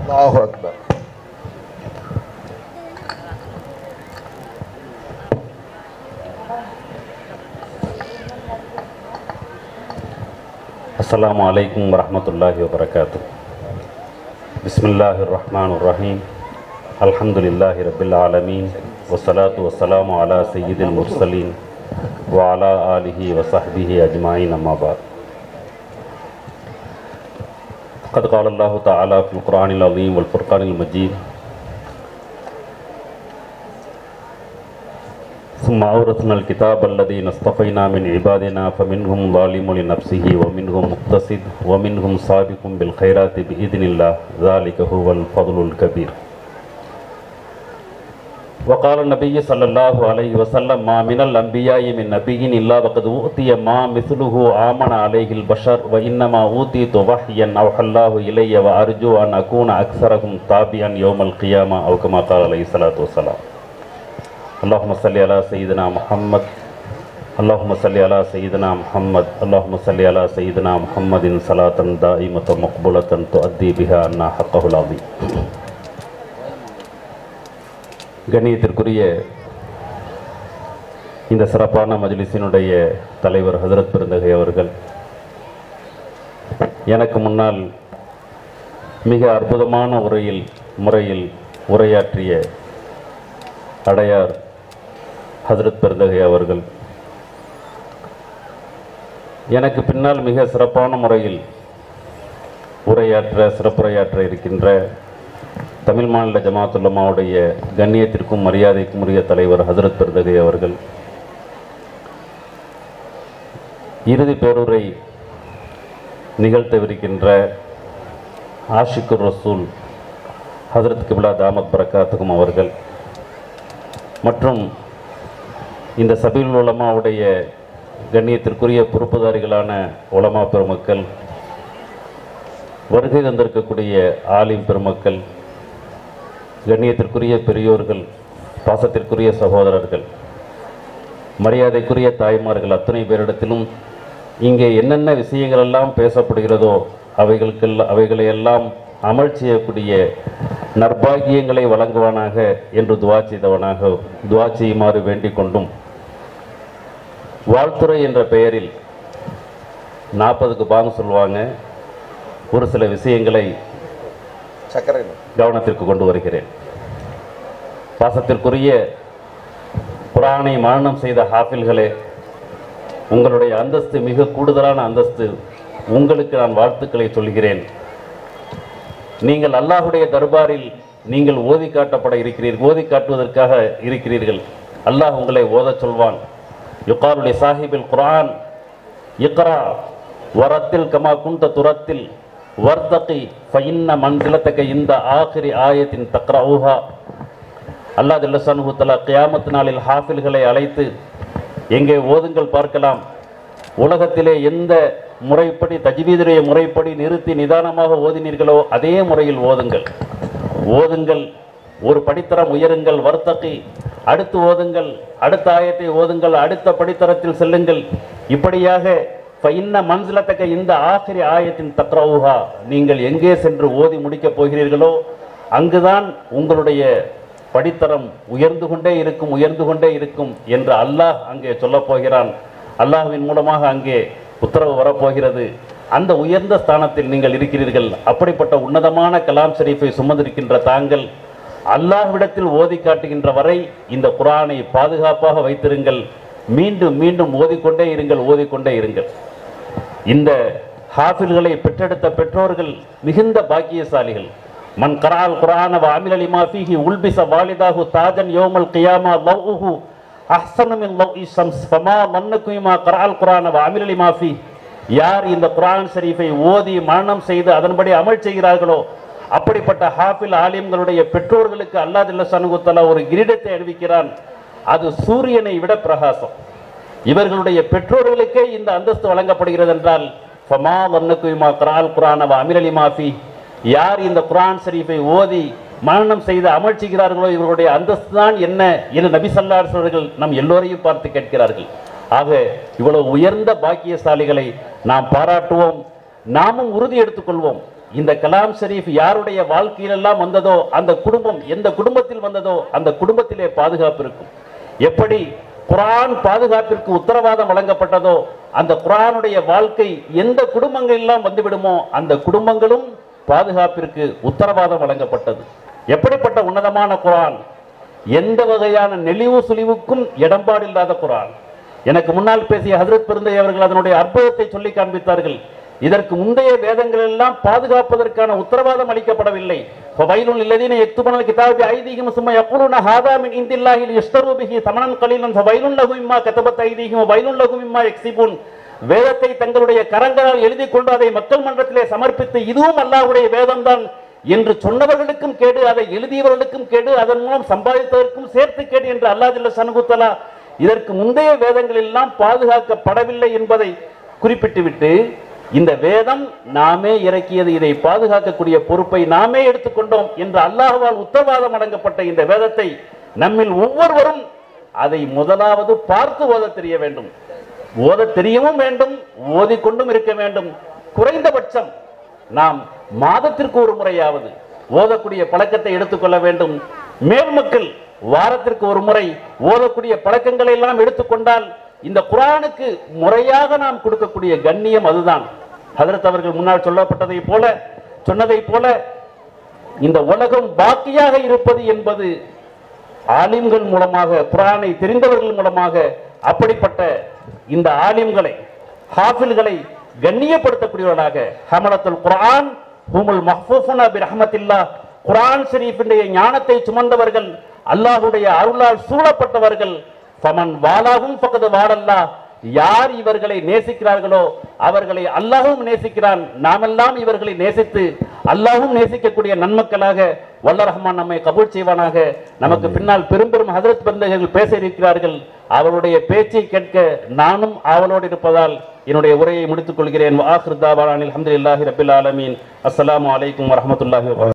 அல்லாஹு அக்பர் السلام عليكم ورحمة الله وبركاته بسم الله الرحمن الرحيم الحمد لله رب العالمين والصلاة والسلام على سيد المرسلين وعلى آله وصحبه أجمعين أما بعد قد قال الله تعالى في القرآن العظيم والفرقان المجيد ثم أورثنا الكتاب الذين اصطفينا من عبادنا فمنهم ظالم لنفسه ومنهم مقتصد ومنهم سابق بالخيرات بإذن الله ذلك هو الفضل الكبير وقال النبي صلى الله عليه وسلم ما من الأنبياء من نبي إلا وقد أوتي ما مثله آمن عليه البشر وإنما أوتيت وحيا أوحى الله إلي وأرجو أن أكون أكثرهم تابعا يوم القيامة أو كما قال عليه الصلاة والسلام اللهم صل على سيدنا محمد اللهم صل على سيدنا محمد اللهم صل على سيدنا محمد صلاة دائمة مقبولة تؤدي بها عنا حقه العظيم கண்ணியத்திற்குரிய இந்த சிறப்பான மஜ்லிஸினுடைய தலைவர் ஹசரத் பெருந்தகை அவர்கள் எனக்கு முன்னால் மிக அற்புதமான உரையில் முறையில் உரையாற்றிய அடையார் ஹசரத் பெருந்தகை அவர்கள் எனக்கு பின்னால் மிக சிறப்பான முறையில் உரையாற்ற சிறப்புரையாற்ற இருக்கின்ற தமிழ் மாநில ஜமாத்துல்லமாவுடைய கண்ணியத்திற்கும் மரியாதைக்கும் உரிய தலைவர் ஹசரத் பெருந்தகை அவர்கள் இறுதி பேருரை நிகழ்த்தவிருக்கின்ற ஆஷிக்குர் ரசூல் ஹசரத் கிபிலா தாமத் பரக்காத்துக்கும் அவர்கள் மற்றும் இந்த சபீல் உலமாவுடைய கண்ணியத்திற்குரிய பொறுப்புதாரிகளான உலமா பெருமக்கள் வருகை தந்திருக்கக்கூடிய ஆலிம் பெருமக்கள் கண்ணியத்திற்குரிய பெரியோர்கள் பாசத்திற்குரிய சகோதரர்கள் மரியாதைக்குரிய தாய்மார்கள் அத்தனை பேரிடத்திலும் இங்கே என்னென்ன விஷயங்கள் எல்லாம் பேசப்படுகிறதோ அவைகளுக்கெல்லாம் அவைகளையெல்லாம் அமல் செய்யக்கூடிய நற்பாகியங்களை வழங்குவானாக என்று துவா செய்தவனாக துவா செய்யுமாறு வேண்டிக் கொண்டும் வாழ்த்துறை என்ற பெயரில் நாற்பதுக்கு பாங்க சொல்லுவாங்க ஒரு சில விஷயங்களை சக்கரை கவனத்திற்கு கொண்டு வருகிறேன் பாசத்திற்குரிய குரானை மரணம் செய்த ஹாஃபில்களே உங்களுடைய அந்தஸ்து மிக கூடுதலான அந்தஸ்து உங்களுக்கு நான் வாழ்த்துக்களை சொல்கிறேன் நீங்கள் அல்லாஹுடைய தர்பாரில் நீங்கள் ஓதி காட்டப்பட இருக்கிறீர்கள் ஓதி காட்டுவதற்காக இருக்கிறீர்கள் அல்லாஹ் உங்களை ஓதச் சொல்வான் யுகாருடைய சாஹிபில் குரான் இக்ரா வரத்தில் கமா குந்த துரத்தில் வர்த்தகி ஃபைன்ன மன்சிலத்தக்க இந்த ஆகிரி ஆயத்தின் தக்ரவுஹா அல்லாஹ் ஜல்லசானு தலா கியாமத் நாளில் ஹாஃபில்களை அழைத்து எங்கே ஓதுங்கள் பார்க்கலாம் உலகத்திலே எந்த முறைப்படி தஜ்வீதுடைய முறைப்படி நிறுத்தி நிதானமாக ஓதினீர்களோ அதே முறையில் ஓதுங்கள் ஓதுங்கள் ஒரு படித்தரம் உயருங்கள் வர்த்தகி அடுத்து ஓதுங்கள் அடுத்த ஆயத்தை ஓதுங்கள் அடுத்த படித்தரத்தில் செல்லுங்கள் இப்படியாக ஃபைன்ன மன்சிலத்தக்க இந்த ஆசிரி ஆயத்தின் தக்ரவுஹா நீங்கள் எங்கே சென்று ஓதி முடிக்கப் போகிறீர்களோ அங்குதான் உங்களுடைய படித்தரம் உயர்ந்து கொண்டே இருக்கும் உயர்ந்து கொண்டே இருக்கும் என்று அல்லாஹ் அங்கே சொல்லப் போகிறான் அல்லாஹ்வின் மூலமாக அங்கே உத்தரவு வரப்போகிறது அந்த உயர்ந்த ஸ்தானத்தில் நீங்கள் இருக்கிறீர்கள் அப்படிப்பட்ட உன்னதமான கலாம் ஷரீஃபை சுமந்திருக்கின்ற தாங்கள் அல்லாஹ்விடத்தில் ஓதி காட்டுகின்ற வரை இந்த குரானை பாதுகாப்பாக வைத்திருங்கள் மீண்டும் மீண்டும் ஓதிக்கொண்டே இருங்கள் ஓதிக்கொண்டே இருங்கள் இந்த ஹாஃபில்களை பெற்றெடுத்த பெற்றோர்கள் மிகுந்த பாக்கியசாலிகள் மன் கரால் குரான வாமில் அலிமா ஃபீஹி உல்பிச வாலிதாஹு தாஜன் யோமல் கியாமா லவ்ஹு அஹ்சனு மின் லவ் ஷம்ஸ் ஃபமா மன்னகுமா கரால் குரான வாமில் அலிமா ஃபீ யார் இந்த குரான் ஷரீஃபை ஓதி மரணம் செய்து அதன்படி அமல் செய்கிறார்களோ அப்படிப்பட்ட ஹாஃபில் ஆலிம்களுடைய பெற்றோர்களுக்கு அல்லாஹ் ஜல்ல சனுகுத்தலா ஒரு கிரீடத்தை அறிவிக்கிறான் அது சூரியனை விட பிரகாசம் இவர்களுடைய பெற்றோர்களுக்கே இந்த அந்தஸ்து வழங்கப்படுகிறது என்றால் ஃபமா வன்னகுமா கரால் குரான அமிரலி மாஃபி யார் இந்த குரான் ஷரீஃபை ஓதி மரணம் செய்து அமல் செய்கிறார்களோ இவர்களுடைய அந்தஸ்து தான் என்ன என்று நபி சல்லாஸ் அவர்கள் நம் எல்லோரையும் பார்த்து கேட்கிறார்கள் ஆக இவ்வளவு உயர்ந்த பாக்கியசாலிகளை நாம் பாராட்டுவோம் நாமும் உறுதி எடுத்துக்கொள்வோம் இந்த கலாம் ஷரீஃப் யாருடைய வாழ்க்கையிலெல்லாம் வந்ததோ அந்த குடும்பம் எந்த குடும்பத்தில் வந்ததோ அந்த குடும்பத்திலே பாதுகாப்பு இருக்கும் எப்படி குர்ஆன் பாதுகாப்பிற்கு உத்தரவாதம் வழங்கப்பட்டதோ அந்த குர்ஆனுடைய வாழ்க்கை எந்த குடும்பங்களெல்லாம் வந்துவிடுமோ அந்த குடும்பங்களும் பாதுகாப்பிற்கு உத்தரவாதம் வழங்கப்பட்டது எப்படிப்பட்ட உன்னதமான குர்ஆன் எந்த வகையான நெளிவு சுழிவுக்கும் இடம்பாடில்லாத குர்ஆன் எனக்கு முன்னால் பேசிய ஹஜரத் பெருந்தை அவர்கள் அதனுடைய அற்புதத்தை சொல்லி காண்பித்தார்கள் இதற்கு முந்தைய வேதங்கள் எல்லாம் பாதுகாப்பதற்கான உத்தரவாதம் அளிக்கப்படவில்லை فَوَيْلٌ لِلَّذِينَ يَكْتُبُونَ الْكِتَابَ بِأَيْدِيهِمْ ثُمَّ يَقُولُونَ هَذَا مِنْ عِندِ اللَّهِ لِيَشْتَرُوا بِهِ ثَمَنًا قَلِيلًا فَوَيْلٌ لَهُم مِّمَّا كَتَبَتْ أَيْدِيهِمْ وَوَيْلٌ لَهُم مِّمَّا يَكْسِبُونَ வேதத்தை தங்களுடைய கரங்களால் எழுதி கொண்டு அதை மக்கள் மன்றத்திலே சமர்ப்பித்து இதுவும் அல்லாஹ்வுடைய வேதம்தான் என்று சொன்னவர்களுக்கும் கேடு அதை எழுதியவர்களுக்கும் கேடு அதன் மூலம் சம்பாதித்ததற்கும் சேர்த்து கேடு என்று அல்லாஹ் ஜல்ல சனுகுத்தலா இதற்கு முந்தைய வேதங்கள் எல்லாம் பாதுகாக்கப்படவில்லை என்பதை குறிப்பிட்டுவிட்டு இந்த வேதம் நாமே இறக்கியது இதை பாதுகாக்கக்கூடிய பொறுப்பை நாமே எடுத்துக்கொண்டோம் என்று அல்லாஹ்வால் உத்தரவாதம் வழங்கப்பட்ட இந்த வேதத்தை நம்மில் ஒவ்வொருவரும் அதை முதலாவது பார்த்து ஓத தெரிய வேண்டும் ஓத தெரியவும் வேண்டும் ஓதிக்கொண்டும் இருக்க வேண்டும் குறைந்தபட்சம் நாம் மாதத்திற்கு ஒரு முறையாவது ஓதக்கூடிய பழக்கத்தை எடுத்துக்கொள்ள வேண்டும் மேல் மக்கள் வாரத்திற்கு ஒரு முறை ஓதக்கூடிய பழக்கங்களை எல்லாம் எடுத்துக்கொண்டால் இந்த குரானுக்கு முறையாக நாம் கொடுக்கக்கூடிய கண்ணியம் அதுதான் ஹதரத் அவர்கள் முன்னால் சொல்லப்பட்டதை போல சொன்னதைப் போல இந்த உலகம் பாக்கியாக இருப்பது என்பது ஆலிம்கள் மூலமாக குரானை தெரிந்தவர்கள் மூலமாக அப்படிப்பட்ட இந்த ஆலிம்களை ஹாஃபில்களை கண்ணியப்படுத்தக்கூடியவர்களாக ஹமலத்துல் குர்ஆன் ஹுமுல் மஹ்ஃபூஃபுன பிரஹ்மத்தில்லா குர்ஆன் ஷரீஃபினுடைய ஞானத்தை சுமந்தவர்கள் அல்லாஹ்வுடைய அருளால் சூழப்பட்டவர்கள் ஃபமன் வாலாகும் ஃபகது வாடல்லா யார் இவர்களை நேசிக்கிறார்களோ அவர்களை அல்லாஹ்வும் நேசிக்கிறான் நாமெல்லாம் இவர்களை நேசித்து அல்லாஹ்வும் நேசிக்கக்கூடிய நன்மக்களாக வல்ல ரஹ்மான் நம்மை கபூல் செய்வானாக நமக்கு பின்னால் பெரும் பெரும் ஹதரத் பந்தர்கள் பேச இருக்கிறார்கள் அவருடைய பேச்சை கேட்க நானும் ஆவலோடு இருப்பதால் என்னுடைய உரையை முடித்துக் கொள்கிறேன் வாஹிருதாவானில் அஹமதுல்லாஹி ரபில் ஆலமீன் அஸ்ஸலாமு அலைக்கும் வரஹ்மத்துல்லாஹி வபரகாத்துஹு